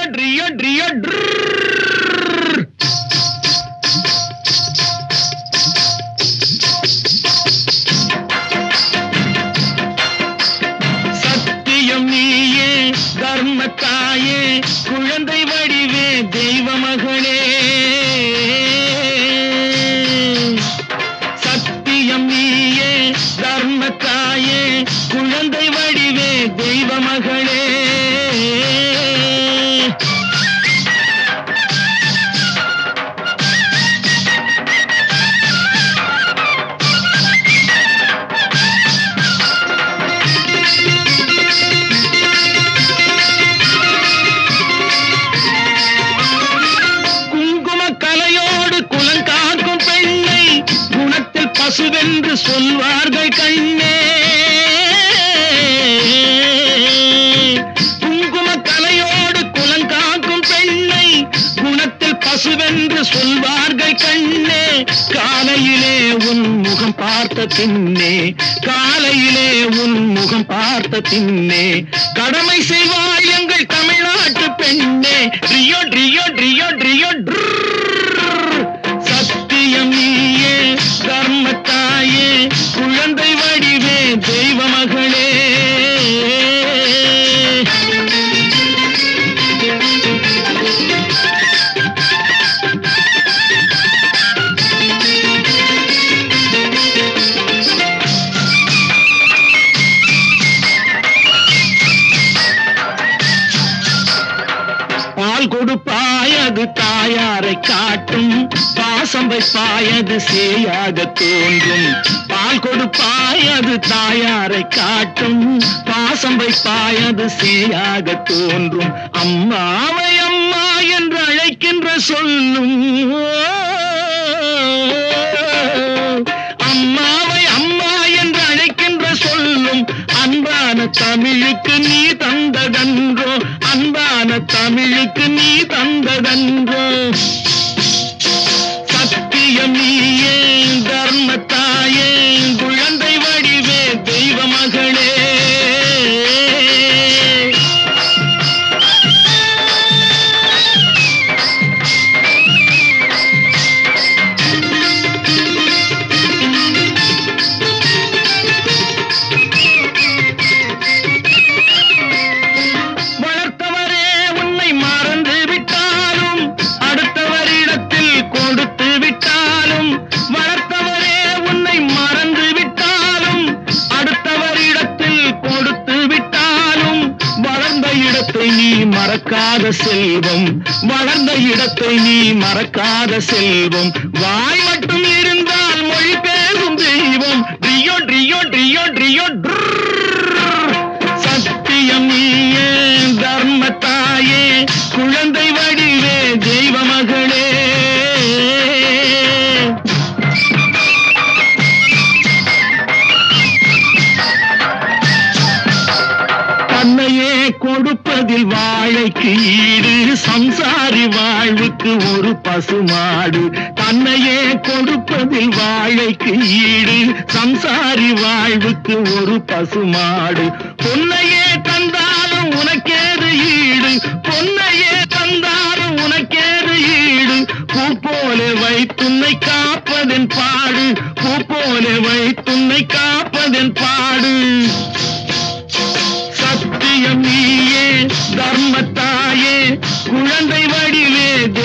ட்ரியோ ட்ரியோ சத்தியம் நீயே தர்மத்தாயே குழந்தை வடிவே தெய்வ மகளே சத்தியம் நீயே தர்மத்தாயே குழந்தை வடிவே தெய்வ மகளே குங்கும கலையோடு குலங்காக்கும் பெண்ணை குணத்தில் பசுவென்று சொல்வார்கள் கண்ணே குங்கும கலையோடு குலங்காக்கும் பெண்ணை குணத்தில் பசுவென்று சொல்வார்கள் கண்ணே காலையிலே உன் முகம் பார்த்த பின்னே காலையிலே உன் முகம் பார்த்த பின்னே கடமை செய்வாய் எங்கள் தமிழ்நாட்டு பெண்ணே ட்ரியோ ட்ரியோ ட்ரியோ ட்ரியோ சத்தியம் நீயே தர்மத்தாயே குழந்தை வடிவே தெய்வ மகளே பால் கொடுப்பாய் அது தாயாரை காட்டும் பாசம் வைப்பாய் அது சேயாக தோன்றும் பால் கொடுப்பாய் அது தாயாரை காட்டும் பாசம் வைப்பாய் அது சேயாக தோன்றும் அம்மாவை அம்மா என்று அழைக்கின்ற சொல்லும் அம்மாவை அம்மா என்று அழைக்கின்ற சொல்லும் அன்பான தமிழுக்கு நீ தந்ததன்றோ அன்பான தமிழுக்கு நீ தந்ததன்றோ சத்தியம் நீயே தர்மத்தாயே குழந்தை வடிவே தெய்வ மகளே வளர்த்தவரே உன்னை மறந்து விட்டாலும் அடுத்தவரிடத்தில் கொடுத்து விட்டாலும் வளர்த்தவரே உன்னை மறந்து விட்டாலும் அடுத்தவரிடத்தில் கொடுத்து விட்டாலும் வளர்ந்த இடத்தை நீ மறக்காத செல்வம் வளர்ந்த இடத்தை நீ மறக்காத செல்வம் வாய் மட்டும் இருந்தால் மொழி பேசும் தெய்வம் ட்ரியோ ட்ரியோ ட்ரியோ ட்ரியோ சத்தியம் நீயே தர்மத்தாயே குழந்தை வடிவே தெய்வ மகளே தன்னையே கொடுப்பதில் வாழைக்கு ஈடு சம்சாரி வாழ்வுக்கு ஒரு பசுமாடு தன்னையே கொடுப்பதில் வாழைக்கு ஈடு சம்சாரி வாழ்வுக்கு ஒரு பசுமாடு பொன்னையே தந்தாலும் உனக்கேது ஈடு பொன்னையே தந்தாலும் உனக்கேது ஈடு பூ போல வைத்துன்னை காப்பதன் பாடு பூ போல வைத்துன்னை காப்பதன் பாடு சத்தியம் நீயே தர்மத்தாயே குழந்தை வடிவே